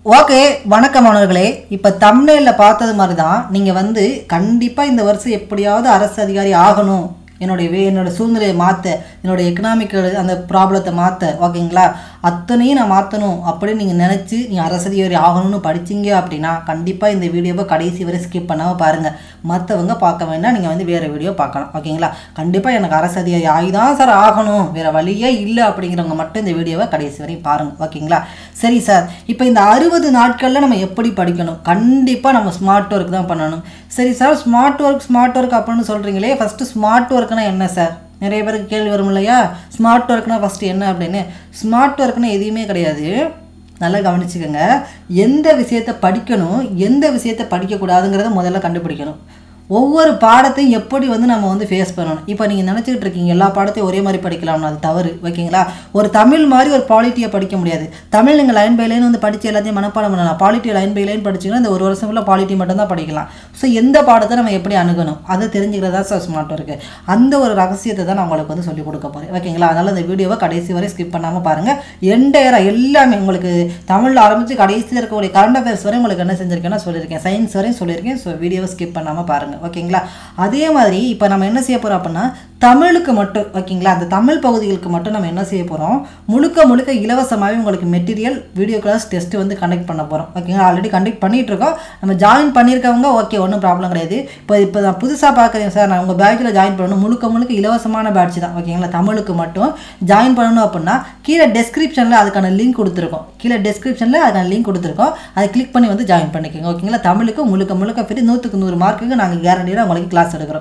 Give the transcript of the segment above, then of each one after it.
okay வணக்கம் மாணவர்களே இப்போ தமிழில் பார்த்தது மாதிரி தான் நீங்கள் வந்து கண்டிப்பாக இந்த வருஷம் எப்படியாவது அரசு அதிகாரி ஆகணும் என்னுடைய வே என்னோட சூழ்நிலையை மாற்ற என்னோட எக்கனாமிக்கல் அந்த ப்ராப்ளத்தை மாற்ற ஓகேங்களா அத்தனையும் நான் மாற்றணும் அப்படின்னு நீங்கள் நினச்சி நீங்கள் அரசு அதிகாரி ஆகணும்னு படிச்சீங்க அப்படின்னா கண்டிப்பாக இந்த வீடியோவை கடைசி வரை ஸ்கிப் பண்ணாமல் பாருங்கள் மற்றவங்க பார்க்க வேண்டாம் நீங்கள் வந்து வேறு வீடியோ பார்க்கலாம் ஓகேங்களா கண்டிப்பாக எனக்கு அரசு அதிகாரி ஆகி தான் சார் ஆகணும் வேறு வழியே இல்லை அப்படிங்கிறவங்க மட்டும் இந்த வீடியோவை கடைசி வரையும் பாருங்கள் ஓகேங்களா சரி சார் இப்போ இந்த அறுபது நாட்களில் நம்ம எப்படி படிக்கணும் கண்டிப்பாக நம்ம ஸ்மார்ட் ஒர்க் தான் பண்ணணும் சரி sir smart work smart work அப்படின்னு சொல்கிறீங்களே ஃபஸ்ட்டு ஸ்மார்ட் ஒர்க்னா என்ன சார் நிறைய பேருக்கு கேள்வி வரும் இல்லையா ஸ்மார்ட் ஒர்க்னா ஃபஸ்ட்டு என்ன அப்படின்னு ஸ்மார்ட் ஒர்க்னா எதுவுமே கிடையாது நல்லா கவனிச்சுக்கோங்க எந்த விஷயத்தை படிக்கணும் எந்த விஷயத்தை படிக்கக்கூடாதுங்கிறத முதல்ல கண்டுபிடிக்கணும் ஒவ்வொரு பாடத்தையும் எப்படி வந்து நம்ம வந்து ஃபேஸ் பண்ணணும் இப்போ நீங்கள் நினச்சிக்கிட்டு இருக்கீங்க எல்லா பாடத்தையும் ஒரே மாதிரி படிக்கலாம்னு அது தவறு ஓகேங்களா ஒரு தமிழ் மாதிரி ஒரு பாலிட்டியை படிக்க முடியாது தமிழ் நீங்கள் லைன் பை லைன் வந்து படித்து எல்லாத்தையும் மனப்பாடம் பண்ணலாம் பாலிட்டி லைன் பை லைன் படிச்சிங்கன்னா இந்த ஒரு வருஷம் ஃபுல்லாக பாலிட்டி மட்டும்தான் படிக்கலாம் ஸோ எந்த பாடத்தை நம்ம எப்படி அணுகணும் அதை தெரிஞ்சுக்கிறதா சார் ஸ்மார்ட் இருக்குது அந்த ஒரு ரகசியத்தை தான் நான் உங்களுக்கு வந்து சொல்லிக் கொடுக்க போகிறேன் ஓகேங்களா அதனால் இந்த வீடியோவை கடைசி வரை ஸ்கிப் பண்ணாமல் பாருங்கள் என்டையராக எல்லாமே உங்களுக்கு தமிழில் ஆரம்பித்து கடைசியில் இருக்கக்கூடிய கரண்ட் அஃபேர்ஸ் வரை உங்களுக்கு என்ன செஞ்சுருக்கேன்னா சொல்லியிருக்கேன் சயின்ஸ் வரையும் சொல்லியிருக்கேன் ஸோ வீடியோவை ஸ்கிப் பண்ணாமல் பாருங்கள் ஓகேங்களா அதே மாதிரி இப்போ நம்ம என்ன செய்ய போகிறோம் அப்படின்னா தமிழுக்கு மட்டும் ஓகேங்களா அந்த தமிழ் பகுதிகளுக்கு மட்டும் நம்ம என்ன செய்ய போகிறோம் முழுக்க முழுக்க இலவசமாகவே உங்களுக்கு மெட்டீரியல் வீடியோ கிளாஸ் டெஸ்ட் வந்து கண்டக்ட் பண்ண போகிறோம் ஓகேங்களா ஆல்ரெடி கண்டக்ட் பண்ணிட்டு இருக்கோம் நம்ம ஜாயின் பண்ணியிருக்கவங்க ஓகே ஒன்றும் ப்ராப்ளம் கிடையாது இப்போ இப்போ நான் புதுசாக பார்க்குறேன் சார் நான் உங்கள் பேட்சில் ஜாயின் பண்ணணும் முழுக்க முழுக்க இலவசமான பேட்ச் தான் ஓகேங்களா தமிழுக்கு மட்டும் ஜாயின் பண்ணணும் அப்படின்னா கீழே டெஸ்கிரிப்ஷனில் அதுக்கான லிங்க் கொடுத்துருக்கோம் கீழே டெஸ்கிரிப்ஷனில் அதுக்கான லிங்க் கொடுத்துருக்கோம் அதை கிளிக் பண்ணி வந்து ஜாயின் பண்ணிக்கோங்க ஓகேங்களா தமிழுக்கு முழுக்க முழுக்க ஃப்ரீ நூற்றுக்கு நூறு மார்க்குக்கு நாங்கள் கேரண்டியாக உங்களுக்கு கிளாஸ் எடுக்கிறோம்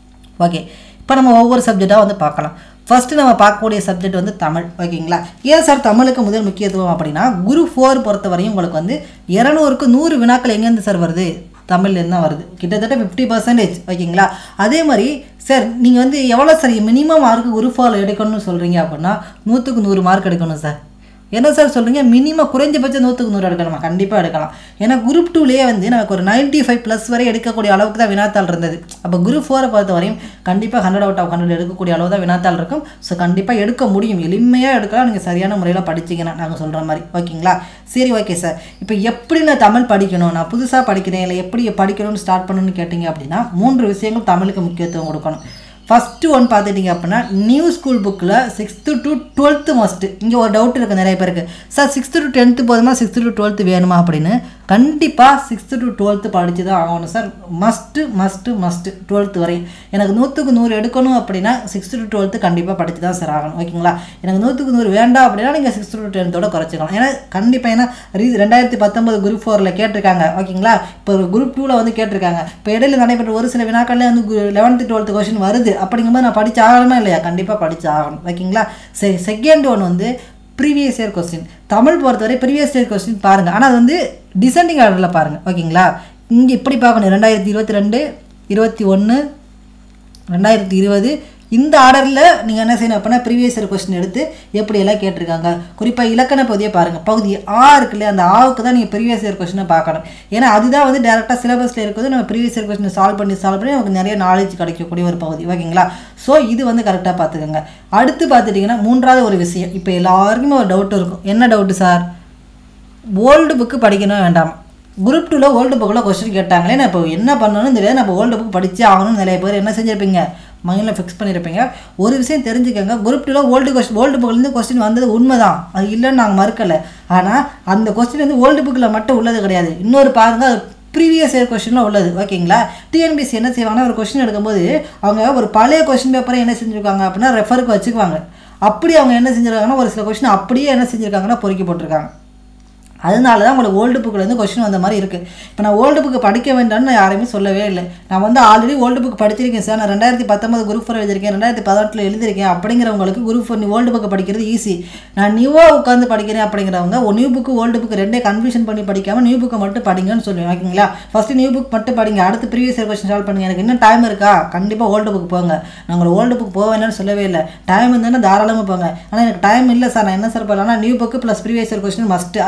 ஓகே இப்போ நம்ம ஒவ்வொரு சப்ஜெக்டாக வந்து பார்க்கலாம் ஃபஸ்ட்டு நம்ம பார்க்கக்கூடிய சப்ஜெக்ட் வந்து தமிழ் ஓகேங்களா ஏன் சார் தமிழுக்கு முதல் முக்கியத்துவம் அப்படின்னா குரு ஃபோர் பொறுத்தவரையும் உங்களுக்கு வந்து இரநூறுக்கு நூறு வினாக்கள் எங்கேருந்து சார் வருது தமிழ்லேருந்து தான் வருது கிட்டத்தட்ட ஃபிஃப்டி பர்சன்டேஜ் ஓகேங்களா அதே மாதிரி சார் நீங்கள் வந்து எவ்வளோ சார் மினிமம் மார்க்கு குரு ஃபோரில் எடுக்கணும்னு சொல்கிறீங்க அப்படின்னா நூற்றுக்கு நூறு மார்க் எடுக்கணும் சார் என்ன சார் சொல்கிறீங்க மினிமம் குறைஞ்சபட்சம் நூற்றுக்கு நூறு எடுக்கலாமா கண்டிப்பாக எடுக்கலாம் ஏன்னா குரூப் டூலேயே வந்து நமக்கு ஒரு நைன்ட்டி ஃபைவ் ப்ளஸ் வரை எடுக்கக்கூடிய அளவுக்கு தான் வினாத்தாள் இருந்தது அப்போ குரூப் ஃபோரை பொறுத்த வரையும் கண்டிப்பாக ஹண்ட்ரட் அவுட் ஆஃப் ஹண்ட்ரட் எடுக்கக்கூடிய அளவு தான் வினாத்தாள் இருக்கும் ஸோ கண்டிப்பாக எடுக்க முடியும் எளிமையாக எடுக்கலாம் நீங்கள் சரியான முறையில் படிச்சிங்கன்னா நாங்கள் சொல்கிற மாதிரி ஓகேங்களா சரி ஓகே சார் இப்போ எப்படி நான் தமிழ் படிக்கணும் நான் புதுசாக படிக்கிறேன் இல்லை எப்படி படிக்கணும்னு ஸ்டார்ட் பண்ணணும்னு கேட்டிங்க அப்படின்னா மூன்று விஷயங்கள் தமிழுக்கு முக்கியத்துவம் கொடுக்கணும் ஃபஸ்ட்டு ஒன் பார்த்துட்டிங்க அப்படின்னா நியூ ஸ்கூல் புக்கில் சிக்ஸ்த்து டு டுவெல்த்து மஸ்ட்டு இங்கே ஒரு டவுட் இருக்குது நிறைய பேருக்கு சார் சிக்ஸ்த்து டு டென்த்து போதுமா சிக்ஸ்த்து டு டுவெல்த்து வேணுமா அப்படின்னு கண்டிப்பாக சிக்ஸ்த்து டு டுவெல்த்து படித்து தான் ஆகணும் sir must must must twelfth வரையும் எனக்கு நூற்றுக்கு நூறு எடுக்கணும் அப்படின்னா சிக்ஸ்த்து டு டுவெல்த்து கண்டிப்பாக படித்து தான் சார் ஆகணும் ஓகேங்களா எனக்கு நூற்றுக்கு நூறு வேண்டாம் அப்படின்னா நீங்கள் சிக்ஸ்த்து டு டென்த்தோட குறைச்சிக்கலாம் ஏன்னா கண்டிப்பாக ஏன்னா ரீ ரெண்டாயிரத்தி பத்தொம்பது குரூப் ஃபோரில் கேட்டிருக்காங்க ஓகேங்களா இப்போ குரூப் டூவில் வந்து கேட்டிருக்காங்க இப்போ இடையில நடைபெற்ற ஒரு சில வினாக்கள்லேயே வந்து லெவன்த்து டுவெல்த்து கொஸ்டின் வருது அப்படிங்கும்போது நான் படித்து ஆகணுமா இல்லையா கண்டிப்பாக படித்து ஆகணும் ஓகேங்களா சரி செகண்ட் ஒன் வந்து ப்ரீவியஸ் இயர் கொஸ்டின் தமிழ் பொறுத்தவரை ப்ரீவியஸ் இயர் கொஸ்டின் பாருங்கள் ஆனால் அது வந்து டிசெண்டிங் ஆர்டரில் பாருங்கள் ஓகேங்களா இங்கே இப்படி பார்க்கணும் ரெண்டாயிரத்தி இருபத்தி ரெண்டு இருபத்தி ஒன்று ரெண்டாயிரத்தி இருபது இந்த ஆர்டரில் நீங்கள் என்ன செய்யணும் அப்படின்னா ப்ரீவியஸ் இயர் கொஸ்டின் எடுத்து எப்படியெல்லாம் கேட்டிருக்காங்க குறிப்பாக இலக்கண பகுதியை பாருங்கள் பகுதி ஆ இருக்குல்ல அந்த ஆவுக்கு தான் நீங்கள் ப்ரீவியஸ் இயர் கொஸ்டினை பார்க்கணும் ஏன்னா அதுதான் வந்து டேரெக்டாக சிலபஸில் இருக்கிறது நம்ம ப்ரீவியஸ் இயர் கொஸ்டின் சால்வ் பண்ணி சால்வ் பண்ணி நமக்கு நிறைய நாலேஜ் கிடைக்கக்கூடிய ஒரு பகுதி ஓகேங்களா ஸோ இது வந்து கரெக்டாக பார்த்துக்கோங்க அடுத்து பார்த்துட்டிங்கன்னா மூன்றாவது ஒரு விஷயம் இப்போ எல்லாருக்குமே ஒரு டவுட் இருக்கும் என்ன டவுட்டு சார் ஓல்டு புக்கு படிக்கணும் வேண்டாம் குரூப் டூவில் ஓல்டு புக்கில் கொஸ்டின் கேட்டாங்களே நான் இப்போ என்ன பண்ணணும்னு தெரியாது நம்ம ஓல்டு புக் படித்தே ஆகணும்னு நிறைய பேர் என்ன செஞ்சுருப்பீங்க மைண்டில் ஃபிக்ஸ் பண்ணியிருப்பீங்க ஒரு விஷயம் தெரிஞ்சுக்கோங்க குரூப் டூவில் ஓல்டு கொஸ்டின் ஓல்டு புக்லேருந்து கொஸ்டின் வந்தது உண்மை தான் அது இல்லைன்னு நாங்கள் மறுக்கலை ஆனால் அந்த கொஸ்டின் வந்து ஓல்டு புக்கில் மட்டும் உள்ளது கிடையாது இன்னொரு பாருங்க அது ப்ரீவியஸ் இயர் கொஸ்டினில் உள்ளது ஓகேங்களா டிஎன்பிசி என்ன செய்வாங்கன்னா ஒரு கொஸ்டின் எடுக்கும்போது அவங்க ஒரு பழைய கொஸ்டின் பேப்பரை என்ன செஞ்சுருக்காங்க அப்படின்னா ரெஃபருக்கு வச்சுக்குவாங்க அப்படி அவங்க என்ன செஞ்சுருக்காங்கன்னா ஒரு சில கொஸ்டின் அப்படியே என்ன செஞ்சுருக்காங்கன்னா பொறுக்கி போட்டிருக்காங்க அதனால தான் உங்களுக்கு ஓல்டு புக்கில் கொஸ்டின் வந்த மாதிரி இருக்குது இப்போ நான் ஓல்டு புக்கு படிக்க வேண்டாம்னு நான் யாரையுமே சொல்லவே இல்லை நான் வந்து ஆல்ரெடி ஓல்டு புக் படிச்சிருக்கேன் சார் நான் ரெண்டாயிரத்தி பத்தொம்பது குரூப் ஃபோர் எழுதியிருக்கேன் ரெண்டாயிரத்தி பதினெட்டில் எழுதியிருக்கேன் அப்படிங்கிறவங்களுக்கு குரூப் ஃபோர் ஓல்டு புக்கு படிக்கிறது ஈஸி நான் நியூவாக உட்காந்து படிக்கிறேன் அப்படிங்கிறவங்க ஒரு நியூ புக்கு ஓல்டு புக்கு ரெண்டே கன்ஃபியூஷன் பண்ணி படிக்காமல் நியூ புக்கை மட்டும் படிங்கன்னு சொல்லுவேன் ஓகேங்களா ஃபஸ்ட்டு நியூ புக் மட்டும் படிங்க அடுத்து ப்ரீவியஸ் இயர் கொஸ்டின் சால்வ் பண்ணுங்க எனக்கு இன்னும் டைம் இருக்கா கண்டிப்பாக ஓல்டு புக் போங்க நான் உங்களை ஓல்டு புக் போக வேணும்னு சொல்லவே இல்லை டைம் இருந்தாலும் தாராளமாக போங்க ஆனால் எனக்கு டைம் இல்லை சார் நான் என்ன சார் பண்ணலாம் new book plus previous year question must அது ரெண்டே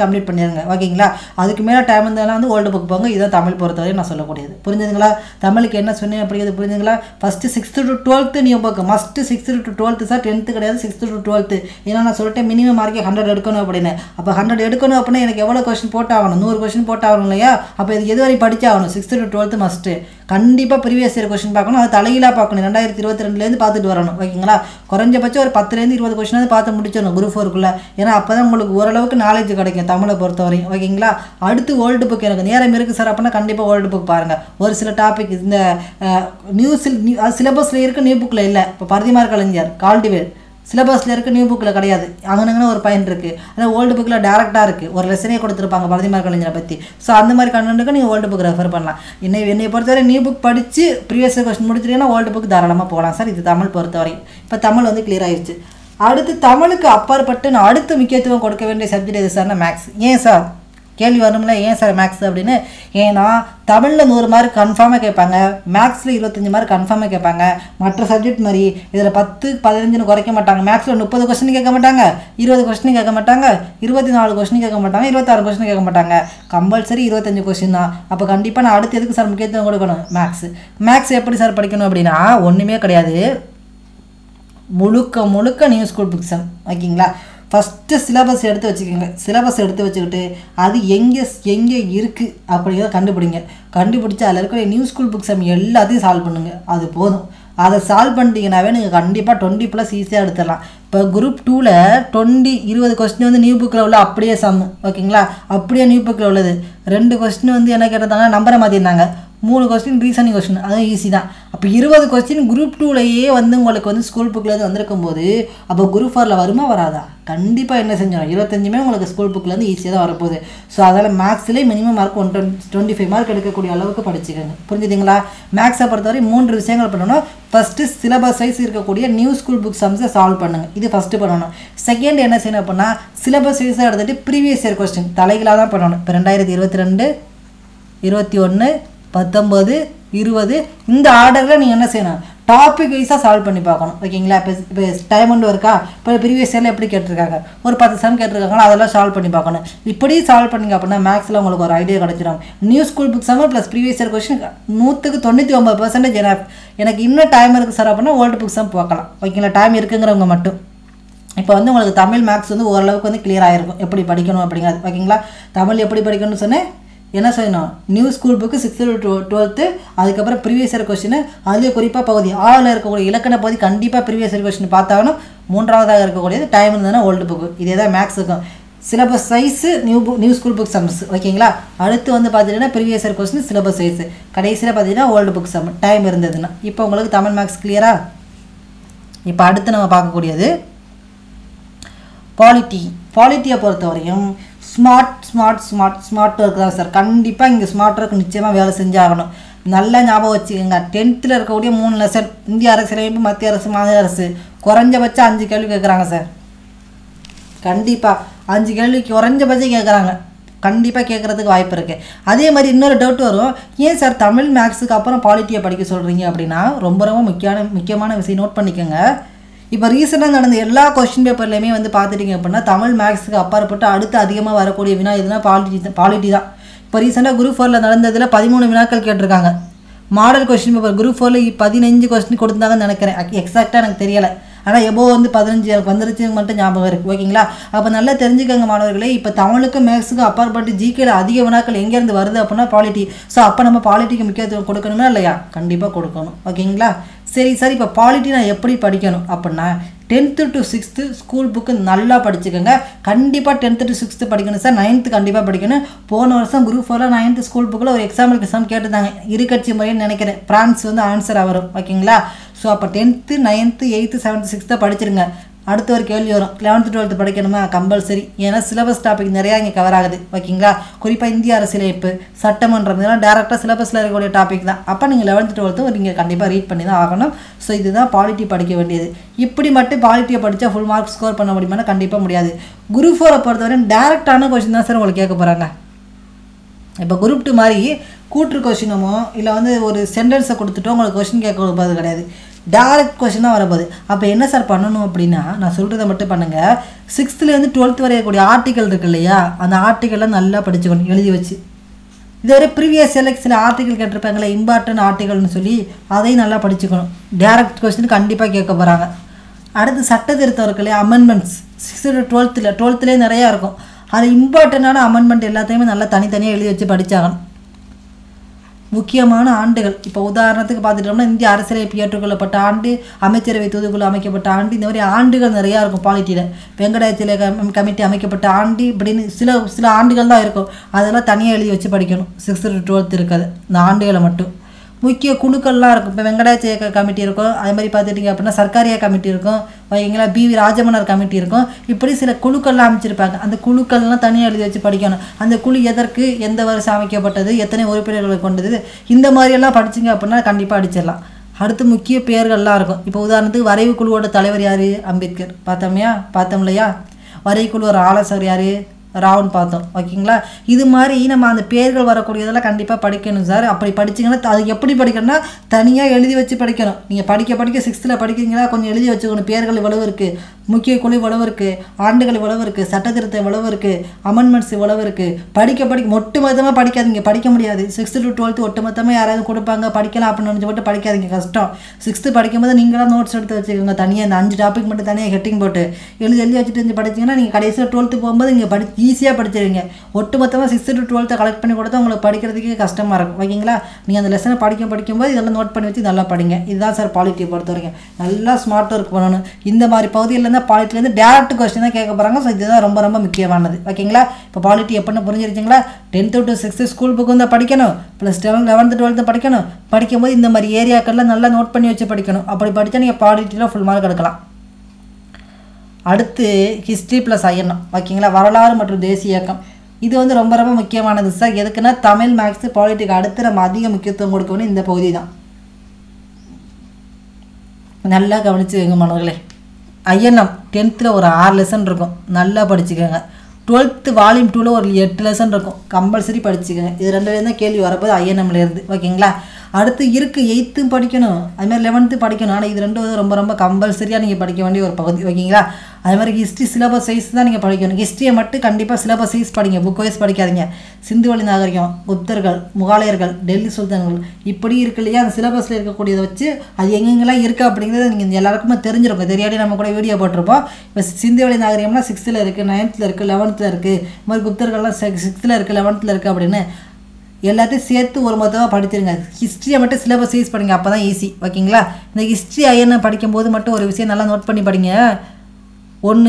கம்ப்ளீட் பண்ணிடுங்க ஓகேங்களா அதுக்கு மேலே டைம் இருந்தாலும் வந்து ஓல்டு புக் போங்க இதுதான் தமிழ் பொறுத்தவரை நான் சொல்லக்கூடியது புரிஞ்சுதுங்களா தமிழுக்கு என்ன சொன்னேன் அப்படிங்கிறது புரிஞ்சுங்களா first sixth to twelfth new book must sixth to twelfth sir tenth கிடையாது சிக்ஸ்த்து டு டுவெல்த்து ஏன்னா நான் சொல்லிட்டேன் மினிமம் மார்க்கே ஹண்ட்ரட் எடுக்கணும் அப்படின்னு அப்போ ஹண்ட்ரட் எடுக்கணும் அப்படின்னா எனக்கு எவ்வளோ கொஸ்டின் போட்டாகணும் நூறு கொஸ்டின் போட்டாகணும் இல்லையா அப்போ இது எது வரை படிச்சாகணும் சிக்ஸ்த்து டு டுவெல்த்து மஸ்ட்டு கண்டிப்பாக ப்ரீவியஸ் இயர் கொஸ்டின் பார்க்கணும் அது தலையிலாக பார்க்கணும் ரெண்டாயிரத்தி இருபத்தி ரெண்டுலேருந்து பார்த்துட்டு வரணும் ஓகேங்களா குறைஞ்சபட்சம் ஒரு பத்துலேருந்து இருபது கொஸ்டினாவது பார்த்து முடிச்சிடணும் குரூப் ஃபோருக்குள்ளே ஏன்னா அப்போ தான் உங்களுக்கு ஓரளவுக்கு நாலேஜ் கிடைக்கும் தமிழை பொறுத்தவரையும் ஓகேங்களா அடுத்து ஓல்டு புக் எனக்கு நேரம் இருக்குது சார் அப்படின்னா கண்டிப்பாக ஓல்டு புக் பாருங்கள் ஒரு சில டாபிக் இந்த நியூஸில் சிலபஸில் இருக்க நியூ புக்கில் இல்லை இப்போ பரதிமார் கலைஞர் கால்டிவேல் சிலபஸில் இருக்க நியூ புக்கில் கிடையாது அங்கனங்கன்னு ஒரு பயன் இருக்குது ஆனால் ஓல்டு புக்கில் டேரெக்டாக இருக்குது ஒரு லெசனே கொடுத்துருப்பாங்க பரதிமார் கலைஞரை பற்றி ஸோ அந்த மாதிரி கண்டென்ட்டுக்கு நீங்கள் ஓல்டு புக் ரெஃபர் பண்ணலாம் என்னை என்னை பொறுத்தவரை நியூ புக் படித்து ப்ரீவியஸ் கொஸ்டின் முடிச்சிட்டீங்கன்னா ஓல்டு புக் தாராளமாக போகலாம் சார் இது தமிழ் பொறுத்தவரை இப்போ தமிழ் வந்து கிளியர் ஆயிடுச்சு அடுத்து தமிழுக்கு அப்பாற்பட்டு நான் அடுத்து முக்கியத்துவம் கொடுக்க வேண்டிய சப்ஜெக்ட் எது சார்னா மேக்ஸ் ஏன் சார் கேள்வி வரும்ல ஏன் சார் மேக்ஸ் அப்படின்னு ஏன்னா தமிழில் நூறு மார்க் கன்ஃபார்மாக கேட்பாங்க மேக்ஸில் இருபத்தஞ்சி மார்க் கன்ஃபார்மாக கேட்பாங்க மற்ற சப்ஜெக்ட் மாதிரி இதில் பத்து பதினஞ்சுன்னு குறைக்க மாட்டாங்க மேக்ஸில் முப்பது கொஸ்டின் கேட்க மாட்டாங்க இருபது கொஸ்டின் கேட்க மாட்டாங்க இருபத்தி நாலு கொஸ்டின் கேட்க மாட்டாங்க இருபத்தாறு கொஸ்டின் கேட்க மாட்டாங்க கம்பல்சரி இருபத்தஞ்சு கொஸ்டின் தான் அப்போ கண்டிப்பாக நான் அடுத்து எதுக்கு சார் முக்கியத்துவம் கொடுக்கணும் மேக்ஸ் மேக்ஸ் எப்படி சார் படிக்கணும் அப்படின்னா ஒன்றுமே கிடையாது முழுக்க முழுக்க நியூ ஸ்கூல் புக்ஸ் ஓகேங்களா ஃபஸ்ட்டு சிலபஸ் எடுத்து வச்சுக்கோங்க சிலபஸ் எடுத்து வச்சுக்கிட்டு அது எங்கே எங்கே இருக்குது அப்படிங்கிறத கண்டுபிடிங்க கண்டுபிடிச்சி அதில் இருக்கிற நியூ ஸ்கூல் புக்ஸ் எல்லாத்தையும் சால்வ் பண்ணுங்கள் அது போதும் அதை சால்வ் பண்ணிட்டீங்கன்னாவே நீங்கள் கண்டிப்பாக டுவெண்ட்டி ப்ளஸ் ஈஸியாக எடுத்துடலாம் இப்போ குரூப் டூவில் டுவெண்ட்டி இருபது கொஸ்டின் வந்து நியூ புக்கில் உள்ள அப்படியே சம் ஓகேங்களா அப்படியே நியூ புக்கில் உள்ளது ரெண்டு கொஸ்டின் வந்து என்ன கேட்டிருந்தாங்க நம்பரை மாற்றிருந்தாங்க மூணு கொஸ்டின் ரீசனிங் கொஸ்டின் அதுவும் ஈஸி தான் அப்போ இருபது கொஸ்டின் குரூப் டூலையே வந்து உங்களுக்கு வந்து ஸ்கூல் புக்லேருந்து வந்திருக்கும் போது அப்போ குரூப் ஃபோரில் வருமா வராதா கண்டிப்பாக என்ன செஞ்சிடும் இருபத்தஞ்சுமே உங்களுக்கு ஸ்கூல் புக்லேருந்து ஈஸியாக தான் வரப்போகுது ஸோ அதனால் மேக்ஸ்லேயே minimum mark one twenty twenty five mark எடுக்கக்கூடிய அளவுக்கு படிச்சுக்கோங்க புரிஞ்சுதுங்களா மேக்ஸை பொறுத்தவரை மூன்று விஷயங்கள் பண்ணணும் ஃபஸ்ட்டு சிலபஸ் வைஸ் இருக்கக்கூடிய நியூ ஸ்கூல் புக் சம்ஸை சால்வ் பண்ணுங்கள் இது ஃபஸ்ட்டு பண்ணணும் செகண்ட் என்ன செய்யணும் அப்படின்னா சிலபஸ் வைஸாக எடுத்துகிட்டு ப்ரீவியஸ் இயர் கொஸ்டின் தலைகளாக தான் பண்ணணும் இப்போ ரெண்டாயிரத்தி இருபத்தி ரெண்டு இருபத்தி ஒன்று பத்தொம்பது இருபது இந்த ஆர்டரில் நீங்கள் என்ன செய்யணும் டாபிக் வைஸாக சால்வ் பண்ணி பார்க்கணும் ஓகேங்களா இப்போ இப்போ டைம் ஒன்று இருக்கா இப்போ ப்ரீவியஸ் இயரில் எப்படி கேட்டிருக்காங்க ஒரு பத்து சம் கேட்டிருக்காங்களா அதெல்லாம் சால்வ் பண்ணி பார்க்கணும் இப்படி சால்வ் பண்ணிங்க அப்படின்னா மேக்ஸில் உங்களுக்கு ஒரு ஐடியா கிடச்சிடும் new school book summer plus previous year question நூற்றுக்கு தொண்ணூற்றி ஒம்பது பர்சன்டேஜ் எனக்கு இன்னும் டைம் இருக்குது சார் அப்படின்னா ஓல்டு புக்ஸ் தான் பார்க்கலாம் ஓகேங்களா டைம் இருக்குங்கிறவங்க மட்டும் இப்போ வந்து உங்களுக்கு தமிழ் மேக்ஸ் வந்து ஓரளவுக்கு வந்து கிளியர் ஆகிருக்கும் எப்படி படிக்கணும் அப்படிங்கிறது ஓகேங்களா தமிழ் எப்படி படிக்கணும்னு சொன்னேன் என்ன செய்யணும் new school book sixth to twelfth அதுக்கப்புறம் ப்ரீவியஸ் இயர் கொஸ்டின் அதுலேயே குறிப்பாக பகுதி ஆறில் இருக்கக்கூடிய இலக்கண பகுதி கண்டிப்பாக ப்ரீவியஸ் இயர் கொஸ்டின் பார்த்தாலும் மூன்றாவதாக இருக்கக்கூடியது டைம் இருந்ததுன்னா ஓல்டு புக்கு இதே தான் மேக்ஸ் இருக்கும் syllabus wise new book new school book sums ஓகேங்களா அடுத்து வந்து பார்த்தீங்கன்னா previous year question syllabus wise கடைசியில் பார்த்தீங்கன்னா ஓல்டு புக் சம் டைம் இருந்ததுன்னா இப்போ உங்களுக்கு தமிழ் மேக்ஸ் கிளியரா இப்போ அடுத்து நம்ம பார்க்கக்கூடியது பாலிட்டி பாலிட்டியை பொறுத்தவரையும் smart smart smart smart work தான் சார் கண்டிப்பாக இங்கே ஸ்மார்ட் ஒர்க் நிச்சயமாக வேலை செஞ்சாகணும் நல்லா ஞாபகம் வச்சுக்கோங்க டென்த்தில் இருக்கக்கூடிய மூணு லெசன் இந்திய அரசியலமைப்பு மத்திய அரசு மாநில அரசு குறைஞ்சபட்சம் அஞ்சு கேள்வி கேட்குறாங்க சார் கண்டிப்பாக அஞ்சு கேள்வி குறைஞ்சபட்சம் கேட்குறாங்க கண்டிப்பாக கேட்குறதுக்கு வாய்ப்பு இருக்குது அதே மாதிரி இன்னொரு டவுட் வரும் ஏன் சார் தமிழ் மேக்ஸுக்கு அப்புறம் பாலிட்டியை படிக்க சொல்கிறீங்க அப்படின்னா ரொம்ப ரொம்ப முக்கியமான முக்கியமான விஷயம் நோட் பண்ணிக்கோங்க இப்போ ரீசெண்டாக நடந்த எல்லா கொஸ்டின் பேப்பர்லையுமே வந்து பார்த்துட்டிங்க அப்படின்னா தமிழ் மேக்ஸுக்கு அப்பாற்பட்டு அடுத்து அதிகமாக வரக்கூடிய வினா எதுனா பாலிட்டி பாலிட்டி தான் இப்போ ரீசெண்டாக குரூப் ஃபோரில் நடந்ததில் பதிமூணு வினாக்கள் கேட்டிருக்காங்க மாடல் கொஸ்டின் பேப்பர் குரூப் ஃபோரில் பதினஞ்சு கொஸ்டின் கொடுத்தாங்கன்னு நினைக்கிறேன் எக்ஸாக்டாக எனக்கு தெரியலை ஆனால் எபோ வந்து பதினஞ்சு எனக்கு வந்துருச்சு மட்டும் ஞாபகம் இருக்குது ஓகேங்களா அப்போ நல்லா தெரிஞ்சுக்கோங்க மாணவர்களே இப்போ தமிழுக்கும் மேக்ஸுக்கும் அப்பாற்பட்டு ஜிகேல அதிக வினாக்கள் எங்கேருந்து வருது அப்படின்னா பாலிட்டி ஸோ அப்போ நம்ம பாலிட்டிக்கு முக்கியத்துவம் கொடுக்கணுமா இல்லையா கண்டிப்பாக கொடுக்கணும் ஓகேங்களா சரி சார் இப்போ பாலிட்டி நான் எப்படி படிக்கணும் அப்படின்னா tenth to sixth school book நல்லா படிச்சுக்கோங்க கண்டிப்பாக டென்த்து டு சிக்ஸ்த்து படிக்கணும் சார் நைன்த்து கண்டிப்பாக படிக்கணும் போன வருஷம் குரூப் ஃபோரில் நைன்த்து ஸ்கூல் புக்கில் ஒரு எக்ஸாம்பிள் எக்ஸாம் கேட்டிருந்தாங்க இருக்கட்சி முறைன்னு நினைக்கிறேன் பிரான்ஸ் வந்து ஆன்சர் வரும் ஓகேங்களா ஸோ அப்போ டென்த்து நைன்த்து எயித்து செவன்த்து சிக்ஸ்த்தை படிச்சிருங்க அடுத்த ஒரு கேள்வி வரும் லெவன்த்து டுவெல்த்து படிக்கணுமா கம்பல்சரி ஏன்னா சிலபஸ் டாபிக் நிறையா இங்கே கவர் ஆகுது ஓகேங்களா குறிப்பாக இந்திய அரசியலமைப்பு சட்டமன்றம் இதெல்லாம் டேரெக்டாக சிலபஸில் இருக்கக்கூடிய டாபிக் தான் அப்போ நீங்கள் லெவன்த்து டுவெல்த்தும் நீங்கள் கண்டிப்பாக ரீட் பண்ணி தான் ஆகணும் ஸோ இதுதான் பாலிட்டி படிக்க வேண்டியது இப்படி மட்டும் பாலிட்டியை படித்தா ஃபுல் மார்க் ஸ்கோர் பண்ண முடியுமானா கண்டிப்பாக முடியாது குரு ஃபோரை பொறுத்தவரை டேரெக்டான கொஸ்டின் தான் சார் உங்களுக்கு கேட்க போகிறாங்க இப்போ குரூப் டூ மாதிரி கூற்று கொஷினமோ இல்லை வந்து ஒரு சென்டென்ஸை கொடுத்துட்டோ உங்களுக்கு கொஷின் கேட்க போகிறது கிடையாது டேரக்ட் கொஷினாக வரப்போகுது அப்போ என்ன சார் பண்ணணும் அப்படின்னா நான் சொல்கிறத மட்டும் பண்ணுங்கள் சிக்ஸ்த்துலேருந்து டுவெல்த் வரையக்கூடிய ஆர்டிக்கல் இருக்கு இல்லையா அந்த ஆர்டிக்கலை நல்லா படிச்சுக்கணும் எழுதி வச்சு இதுவரை ப்ரீவியஸ் செலக்ட் சில ஆர்டிக்கல் கேட்டிருப்பாங்களே இம்பார்ட்டன்ட் ஆர்டிகல்னு சொல்லி அதையும் நல்லா படிச்சுக்கணும் டேரக்ட் கொஸ்டின் கண்டிப்பாக கேட்க போகிறாங்க அடுத்து சட்ட திருத்தம் இருக்கு இல்லையா அமெண்ட்மெண்ட்ஸ் சிக்ஸ்த்து டுவெல்த்தில் டுவெல்த்துலேயே நிறையா இருக்கும் அது இம்பார்ட்டண்ட்டான அமெண்ட்மெண்ட் எல்லாத்தையுமே நல்லா தனித்தனியாக எழுதி வச்சு படித்தாகணும் முக்கியமான ஆண்டுகள் இப்போ உதாரணத்துக்கு பார்த்துட்டோம்னா இந்திய அரசியலமைப்பு ஏற்றுக்கொள்ளப்பட்ட ஆண்டு அமைச்சரவை தூதுக்குழு அமைக்கப்பட்ட ஆண்டு இந்த மாதிரி ஆண்டுகள் நிறையா இருக்கும் பாலிட்டியில் வெங்கடாயத்தில் கமிட்டி அமைக்கப்பட்ட ஆண்டு இப்படின்னு சில சில ஆண்டுகள் தான் இருக்கும் அதெல்லாம் தனியாக எழுதி வச்சு படிக்கணும் சிக்ஸ்த்து டு டுவெல்த் இருக்காது இந்த ஆண்டுகளை மட்டும் முக்கிய குழுக்கள்லாம் இருக்கும் இப்போ வெங்கடாச்சல கமிட்டி இருக்கும் அதே மாதிரி பார்த்துட்டிங்க அப்படின்னா சர்க்காரியா கமிட்டி இருக்கும் வைங்களா பிவி ராஜமன்னர் கமிட்டி இருக்கும் இப்படி சில குழுக்கள்லாம் அமைச்சிருப்பாங்க அந்த குழுக்கள்லாம் தனியாக எழுதி வச்சு படிக்கணும் அந்த குழு எதற்கு எந்த வருஷம் அமைக்கப்பட்டது எத்தனை உறுப்பினர்களை கொண்டது இந்த மாதிரியெல்லாம் படிச்சிங்க அப்படின்னா கண்டிப்பாக அடிச்சிடலாம் அடுத்து முக்கிய பெயர்கள்லாம் இருக்கும் இப்போ உதாரணத்துக்கு வரைவு குழுவோட தலைவர் யார் அம்பேத்கர் பார்த்தோம்லையா பார்த்தோம் இல்லையா வரைவு குழுவோட ஆலோசகர் யார் ராவன் பார்த்தோம் ஓகேங்களா இது மாதிரி நம்ம அந்த பேர்கள் வரக்கூடியதெல்லாம் கண்டிப்பாக படிக்கணும் சார் அப்படி படிச்சிங்கன்னா அது எப்படி படிக்கணும்னா தனியாக எழுதி வச்சு படிக்கணும் நீங்கள் படிக்க படிக்க சிக்ஸ்த்தில் படிக்கிறீங்களா கொஞ்சம் எழுதி வச்சுக்கணும் பேர்கள் இவ்வளவு இருக்குது முக்கிய குழு இவ்வளவு இருக்குது ஆண்டுகள் இவ்வளவு இருக்குது சட்டத்திருத்தம் இவ்வளவு இருக்குது அமெண்ட்மெண்ட்ஸ் இவ்வளவு இருக்குது படிக்க படிக்க ஒட்டு மொத்தமாக படிக்காதீங்க படிக்க முடியாது சிக்ஸ்த்து டு டுவெல்த்து ஒட்டு மொத்தமாக யாராவது கொடுப்பாங்க படிக்கலாம் அப்படின்னு நினச்சி போட்டு படிக்காதீங்க கஷ்டம் சிக்ஸ்த்து படிக்கும்போது நீங்களாம் நோட்ஸ் எடுத்து வச்சுக்கோங்க தனியாக இந்த அஞ்சு டாபிக் மட்டும் தனியாக ஹெட்டிங் போட்டு எழுதி எழுதி வச்சுட்டு இருந்து படிச்சிங்கன்னா நீங்கள் கடைசியில் டுவெல்த்து போகும்போது இங்கே படி ஈஸியாக படிச்சிருவீங்க ஒட்டு மொத்தமாக சிக்ஸ்த்து டு டுவெல்த்தை கலெக்ட் பண்ணி கொடுத்தா உங்களுக்கு படிக்கிறதுக்கே கஷ்டமாக இருக்கும் ஓகேங்களா நீங்கள் அந்த லெசனை படிக்க படிக்கும்போது இதெல்லாம் நோட் பண்ணி வச்சு நல்லா படிங்க இதுதான் சார் பாலிட்டியை பொறுத்த வரைக்கும் நல்லா ஸ்மார்ட் ஒர்க் பண்ணணும் இந்த மாதிரி பகுதியிலேருந்து பாலிட்டிலேருந்து டேரக்ட் கொஸ்டின் தான் கேட்க போகிறாங்க ஸோ இதுதான் ரொம்ப ரொம்ப முக்கியமானது ஓகேங்களா இப்போ பாலிட்டி எப்படின்னு புரிஞ்சிருச்சிங்களா tenth to sixth school book வந்து படிக்கணும் ப்ளஸ் டெவன் லெவன்த்து டுவெல்த்து படிக்கணும் படிக்கும்போது இந்த மாதிரி ஏரியாக்கள்லாம் நல்லா நோட் பண்ணி வச்சு படிக்கணும் அப்படி படித்தா நீங்கள் பாலிட்டியில் ஃபுல் மார்க் எடுக்கலாம் அடுத்து ஹிஸ்ட்ரி ப்ளஸ் ஐஎன்எம் ஓகேங்களா வரலாறு மற்றும் தேசிய இயக்கம் இது வந்து ரொம்ப ரொம்ப முக்கியமானது சார் எதுக்குன்னா தமிழ் மேக்ஸ் பாலிட்டிக்கு அடுத்து நம்ம அதிக முக்கியத்துவம் கொடுக்கணும் இந்த பகுதி தான் நல்லா கவனிச்சுக்கோங்க மாணவர்களே ஐஎன்எம் டென்த்தில் ஒரு ஆறு லெசன் இருக்கும் நல்லா படிச்சுக்கோங்க டுவெல்த்து வால்யூம் டூவில் ஒரு எட்டு லெசன் இருக்கும் கம்பல்சரி படிச்சுக்கோங்க இது ரெண்டுலேருந்து தான் கேள்வி வரப்போது ஐஎன்எம்லேருந்து ஓகேங்களா அடுத்து இருக்குது எயித்தும் படிக்கணும் அதுமாதிரி லெவன்த்து படிக்கணும் ஆனால் இது ரெண்டும் வந்து ரொம்ப ரொம்ப கம்பல்சரியாக நீங்கள் படிக்க வேண்டிய ஒரு பகுதி ஓகேங்களா அது மாதிரி ஹிஸ்ட்ரி சிலபஸ் வைஸ் தான் நீங்கள் படிக்கணும் ஹிஸ்ட்ரியை மட்டும் கண்டிப்பாக சிலபஸ் வைஸ் படிங்க புக் வைஸ் படிக்காதீங்க சிந்துவெளி நாகரிகம் குப்தர்கள் முகாலயர்கள் டெல்லி சுல்தான்கள் இப்படி இருக்கு இல்லையா அந்த சிலபஸில் இருக்கக்கூடியதை வச்சு அது எங்கெங்கெல்லாம் இருக்குது அப்படிங்கிறது நீங்கள் எல்லாருக்குமே தெரிஞ்சிருக்கும் தெரியாடி நம்ம கூட வீடியோ போட்டிருப்போம் இப்போ சிந்துவெளி நாகரிகம்னா சிக்ஸ்த்தில் இருக்குது நைன்த்தில் இருக்குது லெவன்த்தில் இருக்குது இது மாதிரி குப்தர்கள்லாம் சிக்ஸ்த்தில் இருக்குது லெவன்த்தில் இருக்குது அப்படின்னு எல்லாத்தையும் சேர்த்து ஒரு மொத்தமாக படிச்சிருங்க ஹிஸ்ட்ரியை மட்டும் சிலபஸ் யூஸ் பண்ணுங்க அப்போ தான் ஈஸி ஓகேங்களா இந்த ஹிஸ்ட்ரி ஐயனை படிக்கும்போது மட்டும் ஒரு விஷயம் நல்லா நோட் பண்ணி படிங்க ஒன்று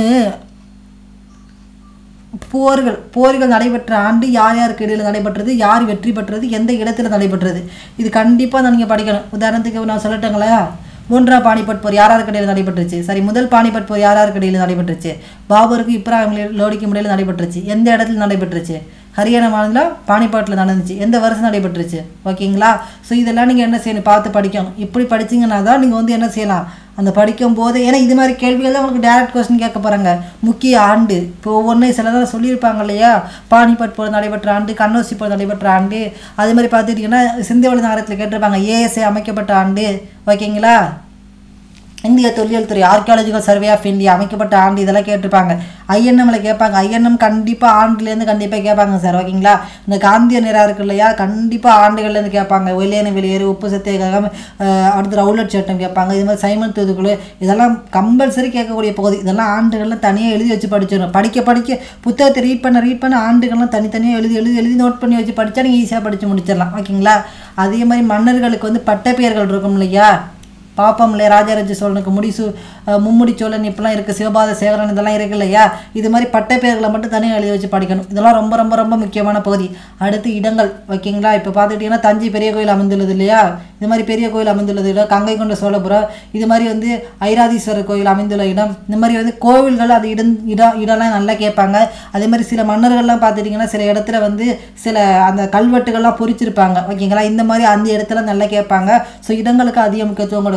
போர்கள் போர்கள் நடைபெற்ற ஆண்டு யார் யாருக்கு இடையில் நடைபெற்றது யார் வெற்றி பெற்றது எந்த இடத்துல நடைபெற்றது இது கண்டிப்பாக நீங்கள் படிக்கணும் உதாரணத்துக்கு நான் சொல்லட்டுங்களா மூன்றாம் பானிபட் போர் யார் யாருக்கு இடையில் நடைபெற்றுச்சு சரி முதல் பானிபட் போர் யார் யாருக்கு இடையில் நடைபெற்றுச்சு பாபருக்கு இப்ராஹிம் லோடிக்கும் இடையில் நடைபெற்றுச்சு எந்த இடத்துல நடைபெற்றுச்சு ஹரியானா மாநிலம் பானிபாட்டில் நடந்துச்சு எந்த வருஷம் நடைபெற்றுச்சு ஓகேங்களா ஸோ இதெல்லாம் நீங்கள் என்ன செய்யணும் பார்த்து படிக்கணும் இப்படி படிச்சீங்கன்னா தான் நீங்கள் வந்து என்ன செய்யலாம் அந்த படிக்கும் போது ஏன்னா இது மாதிரி கேள்விகள் தான் உங்களுக்கு டேரக்ட் கொஸ்டின் கேட்க போகிறாங்க முக்கிய ஆண்டு இப்போ ஒவ்வொன்றும் சிலதான் சொல்லியிருப்பாங்க இல்லையா பானிபட் போர் நடைபெற்ற ஆண்டு கண்ணோசி போர் நடைபெற்ற ஆண்டு அதே மாதிரி பார்த்துட்டிங்கன்னா சிந்துவெளி நகரத்தில் கேட்டிருப்பாங்க ஏஎஸ்ஏ அமைக்கப்பட்ட ஆண்டு ஓகேங்களா இந்திய தொல்லியல் துறை ஆர்கியாலஜிக்கல் சர்வே ஆஃப் இந்தியா அமைக்கப்பட்ட ஆண்டு இதெல்லாம் கேட்டிருப்பாங்க ஐஎன்எம்ல கேட்பாங்க ஐஎன்எம் கண்டிப்பாக ஆண்டுலேருந்து கண்டிப்பாக கேட்பாங்க சார் ஓகேங்களா இந்த காந்திய நிறா இருக்கு இல்லையா கண்டிப்பாக ஆண்டுகள்லேருந்து கேட்பாங்க வெளியேன வெளியேறு உப்பு சத்தியகம் அடுத்து ரவுலட் சட்டம் கேட்பாங்க இது மாதிரி சைமன் தூதுக்குழு இதெல்லாம் கம்பல்சரி கேட்கக்கூடிய பகுதி இதெல்லாம் ஆண்டுகள்லாம் தனியாக எழுதி வச்சு படிச்சிடணும் படிக்க படிக்க புத்தகத்தை ரீட் பண்ண ரீட் பண்ண ஆண்டுகள்லாம் தனித்தனியாக எழுதி எழுதி எழுதி நோட் பண்ணி வச்சு படித்தா நீங்கள் ஈஸியாக படித்து முடிச்சிடலாம் ஓகேங்களா அதே மாதிரி மன்னர்களுக்கு வந்து பட்டப்பெயர்கள் இருக்கும் இல்லையா பாப்பம் இல்லையா ராஜராஜ சோழனுக்கு முடிசு அஹ், மும்முடி சோழன் இப்பெல்லாம் இருக்குது சிவபாத சேகரன் இதெல்லாம் இருக்கு இல்லையா இது மாதிரி பட்டப்பெயர்களை மட்டும் தனியாக எழுதி வச்சு படிக்கணும் இதெல்லாம் ரொம்ப ரொம்ப ரொம்ப முக்கியமான பகுதி அடுத்து இடங்கள் ஓகேங்களா இப்போ பார்த்துக்கிட்டிங்கன்னா தஞ்சை பெரிய கோயில் அமைந்துள்ளது இல்லையா இது மாதிரி பெரிய கோயில் அமைந்துள்ளது இடம் கங்கை கொண்ட சோழபுரம் இது மாதிரி வந்து ஐராதீஸ்வரர் கோயில் அமைந்துள்ள இடம் இந்த மாதிரி வந்து கோவில்கள் அது இடம் இடம் இடம்லாம் நல்லா கேட்பாங்க அதே மாதிரி சில மன்னர்கள்லாம் பார்த்துட்டிங்கன்னா சில இடத்துல வந்து சில அந்த கல்வெட்டுகள்லாம் பொறிச்சிருப்பாங்க ஓகேங்களா இந்த மாதிரி அந்த இடத்துல நல்லா கேட்பாங்க ஸோ இடங்களுக்கு அதிக முக்கியத்துவம் கொடுக்கணும்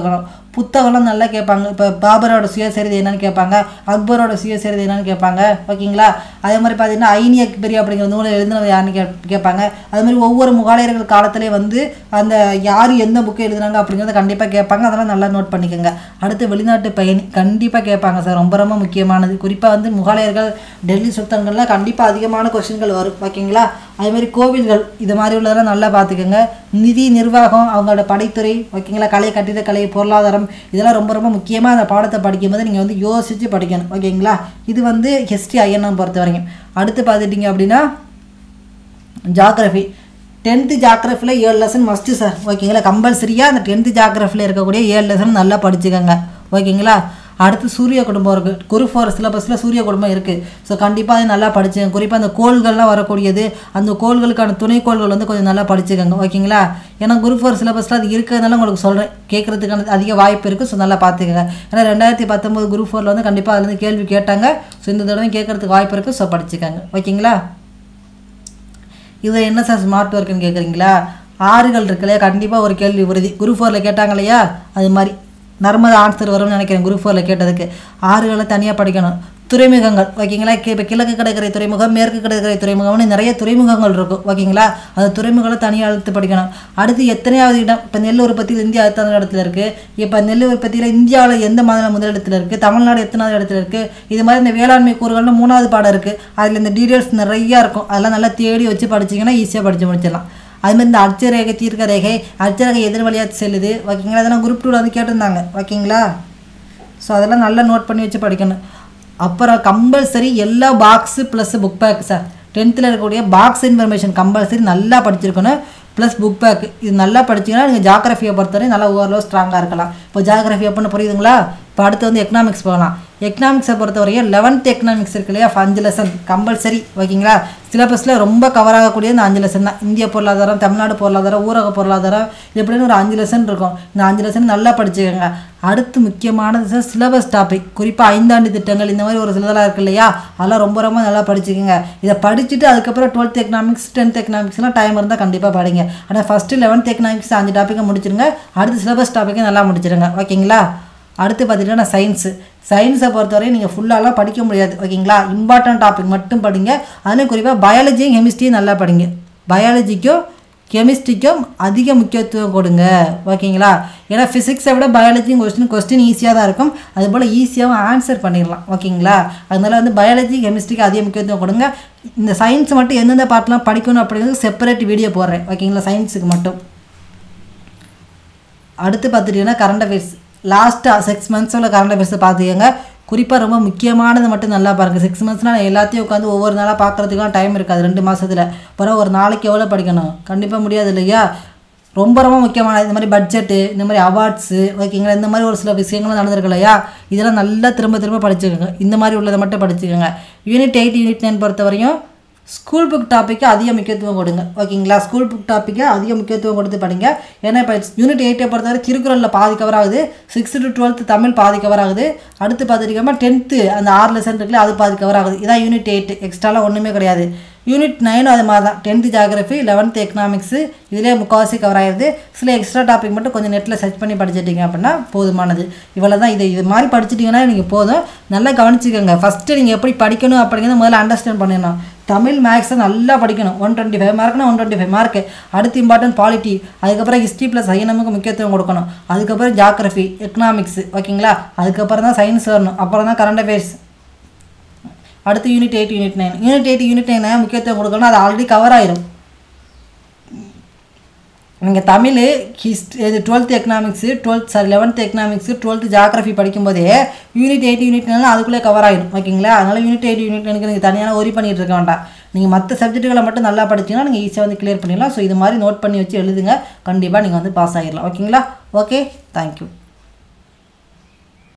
பார்க்கணும் புத்தகம்லாம் நல்லா கேட்பாங்க இப்போ பாபரோட சுயசரிதை என்னன்னு கேட்பாங்க அக்பரோட சுயசரிதை என்னன்னு கேட்பாங்க ஓகேங்களா அதே மாதிரி பார்த்தீங்கன்னா ஐனி அக்பரி அப்படிங்கிற நூலை எழுதினவர் யாருன்னு கே கேட்பாங்க அதே மாதிரி ஒவ்வொரு முகாலயர்கள் காலத்திலே வந்து அந்த யார் எந்த புக்கை எழுதுனாங்க அப்படிங்கிறத கண்டிப்பாக கேட்பாங்க அதெல்லாம் நல்லா நோட் பண்ணிக்கோங்க அடுத்து வெளிநாட்டு பயணி கண்டிப்பாக கேட்பாங்க சார் ரொம்ப ரொம்ப முக்கியமானது குறிப்பாக வந்து முகாலயர்கள் டெல்லி சுல்தான்கள்லாம் கண்டிப்பாக அதிகமான கொஸ்டின்கள் வரும் ஓகேங்களா அதே மாதிரி கோவில்கள் இது மாதிரி உள்ளதெல்லாம் நல்லா பார்த்துக்கோங்க நிதி நிர்வாகம் அவங்களோட படைத்துறை ஓகேங்களா கலை கட்டிடக்கலை பொருளாதாரம் இதெல்லாம் ரொம்ப ரொம்ப முக்கியமாக அந்த பாடத்தை படிக்கும்போது நீங்கள் வந்து யோசித்து படிக்கணும் ஓகேங்களா இது வந்து ஹிஸ்ட்ரி ஐஎன்எம் பொறுத்த வரைக்கும் அடுத்து பார்த்துட்டிங்க அப்படின்னா ஜாகிரஃபி டென்த்து ஜாகிரஃபியில் ஏழு லெசன் மஸ்ட்டு சார் ஓகேங்களா கம்பல்சரியாக அந்த டென்த்து ஜாகிரஃபியில் இருக்கக்கூடிய ஏழு லெசன் நல்லா படிச்சுக்கோங்க ஓகேங்களா அடுத்து சூரிய குடும்பம் இருக்குது குரு ஃபோர் சிலபஸில் சூரிய குடும்பம் இருக்குது ஸோ கண்டிப்பாக அதை நல்லா படிச்சுங்க குறிப்பாக அந்த கோள்கள்லாம் வரக்கூடியது அந்த கோள்களுக்கான துணைக்கோள்கள் வந்து கொஞ்சம் நல்லா படிச்சுக்கோங்க ஓகேங்களா ஏன்னா குரு ஃபோர் சிலபஸில் அது இருக்கிறதுனால உங்களுக்கு சொல்கிறேன் கேட்குறதுக்கான அதிக வாய்ப்பு இருக்குது ஸோ நல்லா பார்த்துக்கோங்க ஏன்னா ரெண்டாயிரத்தி பத்தொம்போது குரு ஃபோரில் வந்து கண்டிப்பாக அதுலேருந்து கேள்வி கேட்டாங்க ஸோ இந்த தடவை கேட்குறதுக்கு வாய்ப்பு இருக்குது ஸோ படிச்சுக்கோங்க ஓகேங்களா இது என்ன சார் ஸ்மார்ட் ஒர்க்குன்னு கேட்குறீங்களா ஆறுகள் இருக்கு இல்லையா கண்டிப்பாக ஒரு கேள்வி உறுதி குரு ஃபோரில் கேட்டாங்க இல்லையா அது மாதிரி நர்மதா ஆன்சர் வரும்னு நினைக்கிறேன் குரு ஃபோரில் கேட்டதுக்கு ஆறுகளை தனியாக படிக்கணும் துறைமுகங்கள் ஓகேங்களா இப்போ கிழக்கு கடற்கரை துறைமுகம் மேற்கு கடற்கரை துறைமுகம்னு நிறைய துறைமுகங்கள் இருக்கும் ஓகேங்களா அந்த துறைமுகங்களை தனியாக எடுத்து படிக்கணும் அடுத்து எத்தனையாவது இடம் இப்போ நெல் உற்பத்தியில் இந்தியா எத்தனை இடத்துல இருக்குது இப்போ நெல் உற்பத்தியில் இந்தியாவில் எந்த மாநிலம் முதலிடத்தில் இருக்குது தமிழ்நாடு எத்தனாவது இடத்துல இருக்குது இது மாதிரி இந்த வேளாண்மை கூறுகள்னு மூணாவது பாடம் இருக்குது அதில் இந்த டீட்டெயில்ஸ் நிறையா இருக்கும் அதெல்லாம் நல்லா தேடி வச்சு படிச்சிங்கன்னா ஈஸியாக படித்து முடிச்சிடலாம் அதுமாதிரி இந்த அச்சரேகை தீர்க்க ரேகை அச்சரேகை எதிர் வழியாக செல்லுது ஓகேங்களா அதெல்லாம் குரூப் டூவில் வந்து கேட்டிருந்தாங்க ஓகேங்களா ஸோ அதெல்லாம் நல்லா நோட் பண்ணி வச்சு படிக்கணும் அப்புறம் கம்பல்சரி எல்லா box plus book back sir டென்த்தில் இருக்கக்கூடிய பாக்ஸ் இன்ஃபர்மேஷன் கம்பல்சரி நல்லா படிச்சிருக்கணும் ப்ளஸ் புக் பேக் இது நல்லா படிச்சீங்கன்னா நீங்கள் ஜாகிரஃபியை பொறுத்தவரை நல்லா ஓரளவு ஸ்ட்ராங்காக இருக்கலாம் இப்போ ஜாகிரஃபி அப்படின்னு புரியுதுங்களா இப்போ அடுத்து வந்து எக்கனாமிக்ஸ் போகலாம் எக்கனாமிக்ஸை பொறுத்தவரையும் லெவன்த் எக்கனாமிக்ஸ் இருக்கு இல்லையா அஞ்சு லெசன் கம்பல்சரி ஓகேங்களா சிலபஸில் ரொம்ப கவர் ஆகக்கூடிய இந்த அஞ்சு லெசன் தான் இந்திய பொருளாதாரம் தமிழ்நாடு பொருளாதாரம் ஊரக பொருளாதாரம் இப்படின்னு ஒரு அஞ்சு லெசன் இருக்கும் இந்த அஞ்சு லெசன் நல்லா படிச்சுக்கோங்க அடுத்து முக்கியமானது சார் சிலபஸ் டாபிக் குறிப்பாக ஐந்தாண்டு திட்டங்கள் இந்த மாதிரி ஒரு சிலதெல்லாம் இருக்கு இல்லையா அதெல்லாம் ரொம்ப ரொம்ப நல்லா படிச்சுக்கோங்க இதை படிச்சுட்டு அதுக்கப்புறம் டுவெல்த் எக்கனாமிக்ஸ் டென்த் எக்கனாமிக்ஸ்லாம் டைம் இருந்தால் கண்டிப்பாக படிங்க ஆனால் ஃபஸ்ட்டு லெவன்த் எக்கனாமிக்ஸ் அஞ்சு டாப்பிக்கை முடிச்சிருங்க அடுத்து சிலபஸ் டாப்பிக்கை நல்லா முடிச்சிருங்க ஓகேங்களா அடுத்து பார்த்துட்டிங்கன்னா சயின்ஸு சயின்ஸை பொறுத்தவரையும் நீங்கள் ஃபுல்லாலாம் படிக்க முடியாது ஓகேங்களா இம்பார்ட்டன்ட் டாபிக் மட்டும் படிங்க அதுலேயும் குறிப்பாக பயாலஜியும் கெமிஸ்ட்ரியும் நல்லா படிங்க பயாலஜிக்கும் கெமிஸ்ட்ரிக்கும் அதிக முக்கியத்துவம் கொடுங்க ஓகேங்களா ஏன்னா ஃபிசிக்ஸை விட பயாலஜியும் கொஸ்டின் கொஸ்டின் ஈஸியாக தான் இருக்கும் அதுபோல் ஈஸியாகவும் ஆன்சர் பண்ணிடலாம் ஓகேங்களா அதனால வந்து பயாலஜி கெமிஸ்ட்ரிக்கு அதிக முக்கியத்துவம் கொடுங்க இந்த சயின்ஸ் மட்டும் எந்தெந்த பாட்டெலாம் படிக்கணும் அப்படிங்கிறது செப்பரேட் வீடியோ போடுறேன் ஓகேங்களா சயின்ஸுக்கு மட்டும் அடுத்து பார்த்துட்டிங்கன்னா கரண்ட் அஃபேர்ஸ் லாஸ்ட்டாக சிக்ஸ் மந்த்ஸில் கரண்ட் அஃபேர்ஸை பார்த்துக்கோங்க குறிப்பாக ரொம்ப முக்கியமானது மட்டும் நல்லா பாருங்கள் சிக்ஸ் மந்த்ஸ்னால் நான் எல்லாத்தையும் உட்காந்து ஒவ்வொரு நாளாக பார்க்குறதுக்குலாம் டைம் இருக்காது ரெண்டு மாதத்தில் அப்புறம் ஒரு நாளைக்கு எவ்வளோ படிக்கணும் கண்டிப்பாக முடியாது இல்லையா ரொம்ப ரொம்ப முக்கியமான இந்த மாதிரி பட்ஜெட்டு இந்த மாதிரி அவார்ட்ஸு ஓகேங்களா இந்த மாதிரி ஒரு சில விஷயங்களும் நடந்திருக்கு இல்லையா இதெல்லாம் நல்லா திரும்ப திரும்ப படிச்சுக்கோங்க இந்த மாதிரி உள்ளதை மட்டும் படிச்சுக்கோங்க யூனிட் எயிட் யூனிட் நைன் பொறுத்த வரையும் ஸ்கூல் புக் டாப்பிக்கு அதிக முக்கியத்துவம் கொடுங்க ஓகேங்களா ஸ்கூல் புக் டாப்பிக்கு அதிக முக்கியத்துவம் கொடுத்து படிங்க ஏன்னா இப்போ யூனிட் எயிட்டை பொறுத்தவரை திருக்குறளில் பாதி கவர் ஆகுது சிக்ஸ்த்து டு டுவெல்த்து தமிழ் பாதி கவர் ஆகுது அடுத்து பார்த்துட்டிங்கன்னா டென்த்து அந்த ஆறு லெசன் இருக்குல்ல அது பாதி கவர் ஆகுது இதான் யூனிட் எயிட் எக்ஸ்ட்ராலாம் ஒன்றுமே கிடையாது யூனிட் நைனும் அது மாதிரி தான் டென்த்து ஜாகிரஃபி லெவன்த்து எக்கனாமிக்ஸு இதிலே முக்கால்வாசி கவர் ஆகிடுது சில எக்ஸ்ட்ரா டாபிக் மட்டும் கொஞ்சம் நெட்டில் சர்ச் பண்ணி படிச்சிட்டிங்க அப்படின்னா போதுமானது இவ்வளோ தான் இது இது மாதிரி படிச்சிட்டிங்கன்னா நீங்கள் போதும் நல்லா கவனிச்சுக்கோங்க ஃபஸ்ட்டு நீங்கள் எப்படி படிக்கணும் அப்படிங்கிறத முதல்ல அண்டர்ஸ்டாண்ட் பண்ணிடணும் தமிழ் மேக்ஸை நல்லா படிக்கணும் ஒன் டுவெண்ட்டி ஃபைவ் மார்க்னா ஒன் டுவெண்ட்டி ஃபைவ் மார்க்கு அடுத்து இம்பார்ட்டன்ட் பாலிட்டி அதுக்கப்புறம் ஹிஸ்ட்ரி ப்ளஸ் ஐஎன்எம்க்கு முக்கியத்துவம் கொடுக்கணும் அதுக்கப்புறம் ஜாகிரஃபி எக்கனாமிக்ஸ் ஓகேங்களா அதுக்கப்புறம் தான் சயின்ஸ் வரணும் அப்புறம் தான் கரண்ட் அஃபேர்ஸ் அடுத்து unit eight unit nine unit eight unit nine முக்கியத்துவம் கொடுக்கணும் அது ஆல்ரெடி கவர் ஆயிரும் நீங்கள் தமிழ் ஹிஸ்ட் இது twelfth economics twelfth sorry eleventh economics twelfth geography படிக்கும்போதே யூனிட் எயிட் யூனிட் நைன் அதுக்குள்ளே கவர் ஆகிடும் ஓகேங்களா அதனால் யூனிட் எயிட் யூனிட் நைனுக்கு நீங்கள் தனியான ஒரி பண்ணிட்டு இருக்க வேண்டாம் நீங்கள் மற்ற சப்ஜெக்ட்டுகளை மட்டும் நல்லா படிச்சீங்கன்னா நீங்கள் ஈஸியாக வந்து கிளியர் பண்ணிடலாம் ஸோ இது மாதிரி நோட் பண்ணி வச்சு எழுதுங்க கண்டிப்பாக நீங்கள் வந்து பாஸ் ஆகிடலாம் ஓகேங்களா ஓகே தேங்க்யூ